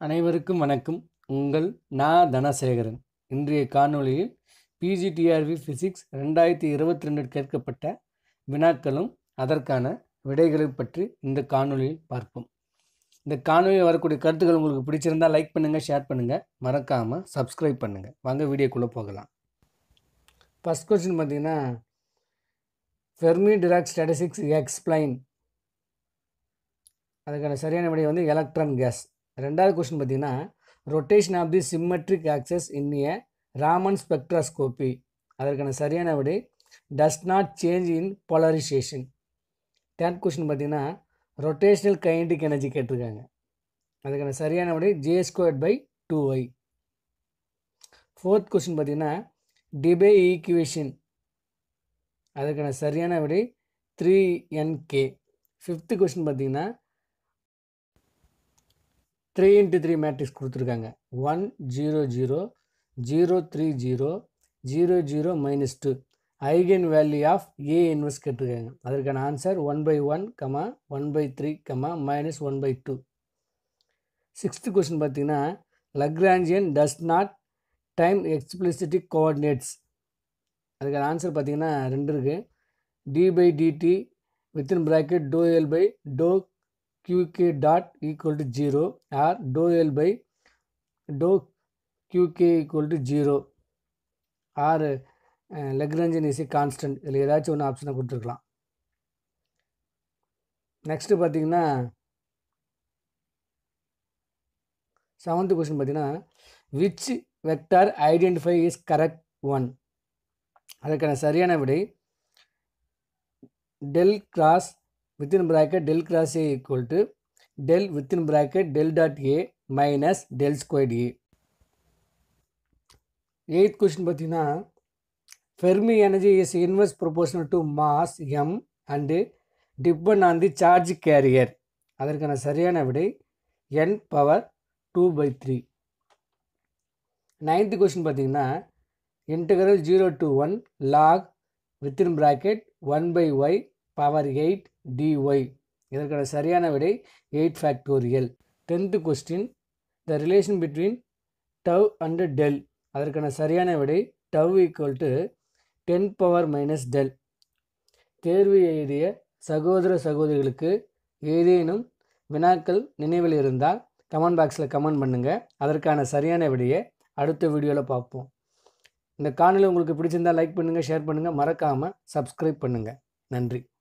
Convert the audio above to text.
அனைவருக்கும் வணக்கம் உங்கள் நா தனசேகரன் இன்றைய காணொளியில் பிஜிடிஆர்வி ஃபிசிக்ஸ் ரெண்டாயிரத்தி இருபத்தி ரெண்டு கேட்கப்பட்ட வினாக்களும் அதற்கான விடைகளை பற்றி இந்த காணொளியில் பார்ப்போம் இந்த காணொலியில் வரக்கூடிய கருத்துக்கள் உங்களுக்கு பிடிச்சிருந்தா லைக் பண்ணுங்கள் ஷேர் பண்ணுங்கள் மறக்காமல் சப்ஸ்கிரைப் பண்ணுங்கள் வாங்க வீடியோக்குள்ளே போகலாம் ஃபஸ்ட் கொஸ்டின் பார்த்தீங்கன்னா ஃபெர்மி டிராக் ஸ்டாட்டிஸ்டிக்ஸ் எக்ஸ்பிளைன் அதுக்கான சரியான விடை வந்து எலக்ட்ரான் கேஸ் ரெண்டாவது கொஸ்டின் பார்த்தீங்கன்னா rotation of the symmetric axis in a Raman spectroscopy அதற்கான சரியான விடை does not change in polarisation third question பார்த்தீங்கன்னா ரொட்டேஷனல் கைனடிக் எனர்ஜி கேட்டிருக்காங்க அதுக்கான சரியான விடை J squared by two Y fourth question பார்த்தீங்கன்னா டிபே ஈக்குவேஷன் அதுக்கான சரியான விடை த்ரீ என்கே ஃபிஃப்த்து கொஸ்டின் பார்த்தீங்கன்னா த்ரீ இன்ட்டு த்ரீ மேட்ரிக்ஸ் கொடுத்துருக்காங்க one zero zero zero three zero zero zero minus two eigen value of A inverse கேட்டிருக்காங்க அதற்கான answer one by one comma one by three comma minus one by two sixth question பார்த்தீங்கன்னா Lagrangian does not time explicitly coordinates அதுக்கான answer பார்த்தீங்கன்னா ரெண்டு இருக்குது D by DT within bracket doe L by doe qk dot equal to 0 or dou L by dou qk equal to 0 or uh, Lagrangian is a constant இதில் ஏதாச்சும் ஒன்று ஆப்ஷனை கொடுத்துருக்கலாம் next பார்த்தீங்கன்னா செவன்த்து கொஸ்டின் பார்த்தீங்கன்னா which vector identify is correct one அதுக்கான சரியான விடை del cross within bracket del cross A equal to del within bracket del dot A minus del squared A. Eighth question பார்த்தீங்கன்னா Fermi energy is inverse proportional to mass M and depend on the charge carrier அதற்கான சரியான விடை N power two by three ninth question பார்த்தீங்கன்னா integral zero to one log within bracket one by Y power eight DY இதற்கான சரியான விடை eight factorial tenth question the relation between tau and del அதற்கான சரியான விடை tau equal to ten power minus del தேர்வு எழுதிய சகோதர சகோதரிகளுக்கு ஏதேனும் வினாக்கள் நினைவில் இருந்தால் கமெண்ட் பாக்ஸில் கமெண்ட் பண்ணுங்கள் அதற்கான சரியான விடையை அடுத்த வீடியோவில் பார்ப்போம் இந்த காணொலி உங்களுக்கு பிடிச்சிருந்தால் லைக் பண்ணுங்கள் ஷேர் பண்ணுங்கள் மறக்காமல் சப்ஸ்கிரைப் பண்ணுங்கள் நன்றி